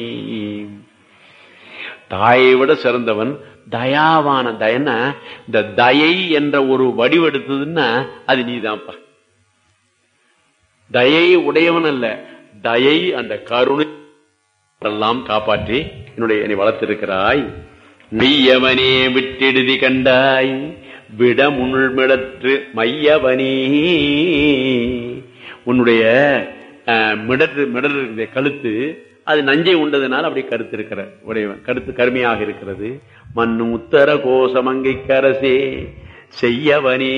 தாயை விட சிறந்தவன் தயாவான தயனா இந்த தயை என்ற ஒரு வடிவெடுத்ததுன்னா அது நீதான்ப்பா தயை உடையவன் அல்ல தயை அந்த கருணை எல்லாம் காப்பாற்றி என்னுடைய என்னை வளர்த்திருக்கிறாய் மெய்யவனே விட்டெடுதி கண்டாய் விட முள்மிடற்று மையவனே உன்னுடைய அஹ், மிடற்று மிடர் இருக்கிற கழுத்து அது நஞ்சை உண்டதுனால அப்படி கருத்து இருக்கிற உடையவன் கருத்து கருமையாக இருக்கிறது மண்ணு உத்தர கோசமங்கை கரசே செய்யவனே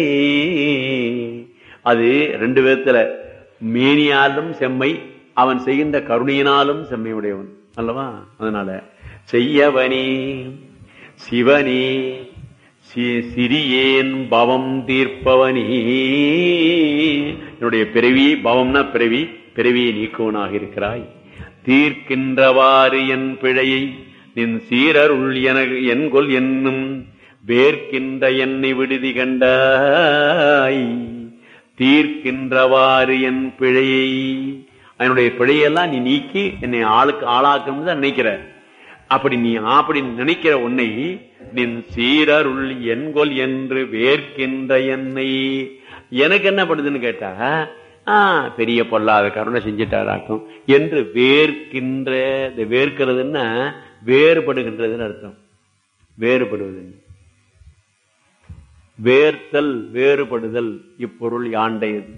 அது ரெண்டு விதத்துல மேனியாலும் செம்மை அவன் செய்கின்ற கருணையினாலும் செம்மை உடையவன் அல்லவா அதனால செய்யவனே சிவனே சி- சிறியேன் பவம் தீர்ப்பவனே என்னுடைய பிறவி பவம்னா பிறவி பிறவியை நீக்குவனாக இருக்கிறாய் தீர்க்கின்றவாறு என் பிழையை நின் சீரருள் என என்கொல் என்னும் வேர்க்கின்ற என்னை விடுதி கண்டாய் தீர்க்கின்றவாறு என் பிழையை என்னுடைய பிழையெல்லாம் நீ நீக்கி என்னை ஆளுக்கு ஆளாக்கணும் தான் நினைக்கிற அப்படி நீ அப்படி நினைக்கிற உன்னை நின் சீரருள் என்கொல் என்று வேர்க்கின்ற என்னை எனக்கு என்ன பண்ணுதுன்னு கேட்டா ஆ பெரிய பொல்லாத கருணை செஞ்சிட்டாராக்கும் என்று வேர்க்கின்ற இந்த வேர்க்கிறதுன்னா வேறுபடுகின்றதுன்னு அர்த்தம் வேறுபடுவது வேர்த்தல் வேறுபடுதல் இப்பொருள் யாண்டையது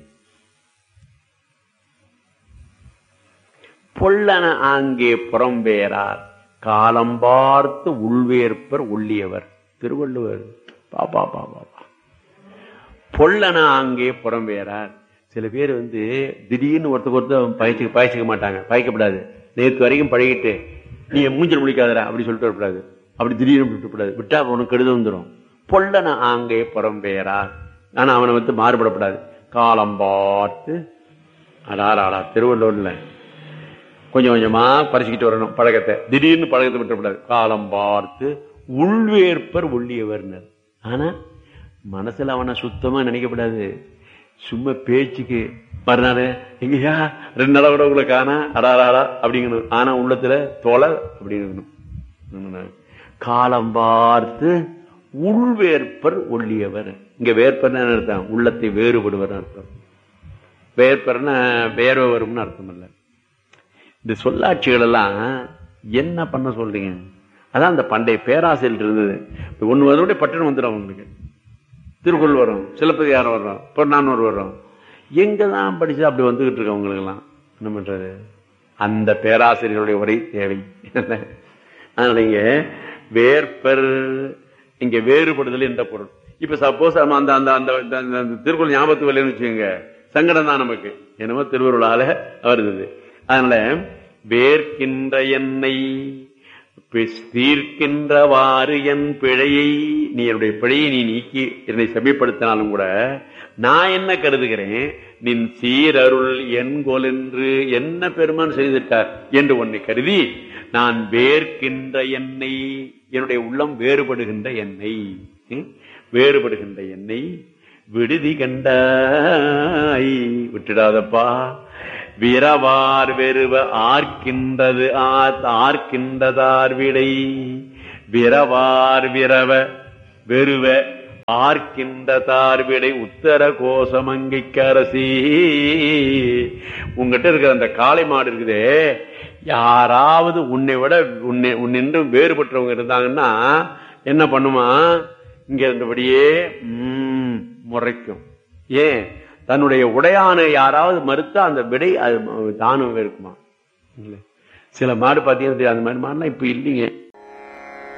பொல்லன ஆங்கே புறம்பேரார் காலம் பார்த்து உள்வேற்பர் உள்ளியவர் திருவள்ளுவர் பாப்பா பாப்பா பா. பொல்லன ஆங்கே புறம்பேரார் சில பேர் வந்து திடீர்னு ஒருத்தருக்கு ஒருத்தர் பயிற்சிக்க பயிற்சிக்க மாட்டாங்க பயிக்கப்படாது நேற்று வரைக்கும் பழகிட்டு நீ மூஞ்சல் முடிக்காதடா அப்படி சொல்லிட்டு வரக்கூடாது அப்படி திடீர்னு விட்டுக்கூடாது விட்டா உனக்கு கெடுதல் வந்துடும் பொல்லன ஆங்கே புறம்பேரார் ஆனா அவனை வந்து மாறுபடக்கூடாது காலம் பார்த்து அடாராடா திருவள்ளூர்ல கொஞ்சம் கொஞ்சமா பறிச்சுக்கிட்டு வரணும் பழக்கத்தை திடீர்னு பழக்கத்தை விட்டுறக்கூடாது காலம் பார்த்து உள்வேற்பர் உள்ளியவர்னர் ஆனா மனசுல அவனை சுத்தமா நினைக்கப்படாது சும்மா பேச்சுக்கு மறுநாள் எங்கயா ரெண்டு நாளா கூட உங்களை காணா அடாராடா அப்படிங்கணும் ஆனா உள்ளத்துல தொலை அப்படிங்கணும் காலம் பார்த்து உள்வேற்பர் ஒள்ளியவர் இங்க வேற்பர் அர்த்தம் உள்ளத்தை வேறுபடுவர் அர்த்தம் வேற்பர்னா வேர்வை வரும்னு அர்த்தம் இல்லை இந்த சொல்லாட்சிகள் எல்லாம் என்ன பண்ண சொல்றீங்க அதான் அந்த பண்டைய பேராசையில் இருந்தது இப்ப ஒண்ணு வருடைய பட்டணம் வந்துடும் அவங்களுக்கு திருக்குறள் வரும் சிலப்பதிகாரம் வரும் பொன்னானூர் வரும் எங்க தான் படிச்சு அப்படி வந்துகிட்டு இருக்கு அவங்களுக்கு எல்லாம் என்ன பண்றது அந்த பேராசிரியர்களுடைய உரை தேவை அதனால இங்க வேற்பர் இங்க வேறுபடுதல் என்ற பொருள் இப்ப சப்போஸ் அந்த அந்த அந்த அந்த அந்த- அந்த திருக்குறள் ஞாபகத்து வரலன்னு வச்சுக்கோங்க சங்கடம் தான் நமக்கு என்னமோ திருவருளால வருது அதனால வேர்க்கின்ற என்னை தீர்க்கின்றவாறு என் பிழையை நீ என்னுடைய பிழையை நீ நீக்கி என்னை செம்மைப்படுத்தினாலும் கூட நான் என்ன கருதுகிறேன் நின் சீரருள் என்கொல் என்று என்ன பெருமான் செய்திருக்கார் என்று உன்னை கருதி நான் வேர்க்கின்ற என்னை என்னுடைய உள்ளம் வேறுபடுகின்ற என்னை ம்? வேறுபடுகின்ற என்னை விடுதி கண்டாய் விட்டுடாதப்பா விரவார் வெறுவ ஆர்க்கின்றது ஆத் ஆர்க்கின்றதார் விடை விரவார் விரவ வெறுவ ஆர்க்கின்றதார் விடை உத்தர கோசமங்கைக்கு அரசி உங்ககிட்ட இருக்கிற அந்த காளை மாடு இருக்குதே யாராவது உன்னை விட உன்னை உன்னின்றும் வேறுபட்டவங்க இருந்தாங்கன்னா என்ன பண்ணுமா இங்க இருந்தபடியே ம், முறைக்கும் ஏன் தன்னுடைய உடையானை யாராவது மறுத்தா அந்த விடை அது தானும் இருக்குமா இல்ல சில மாடு பாத்தீங்கன்னா தெரியும், அந்த மாதிரி மாடுலாம் இப்ப இல்லைங்க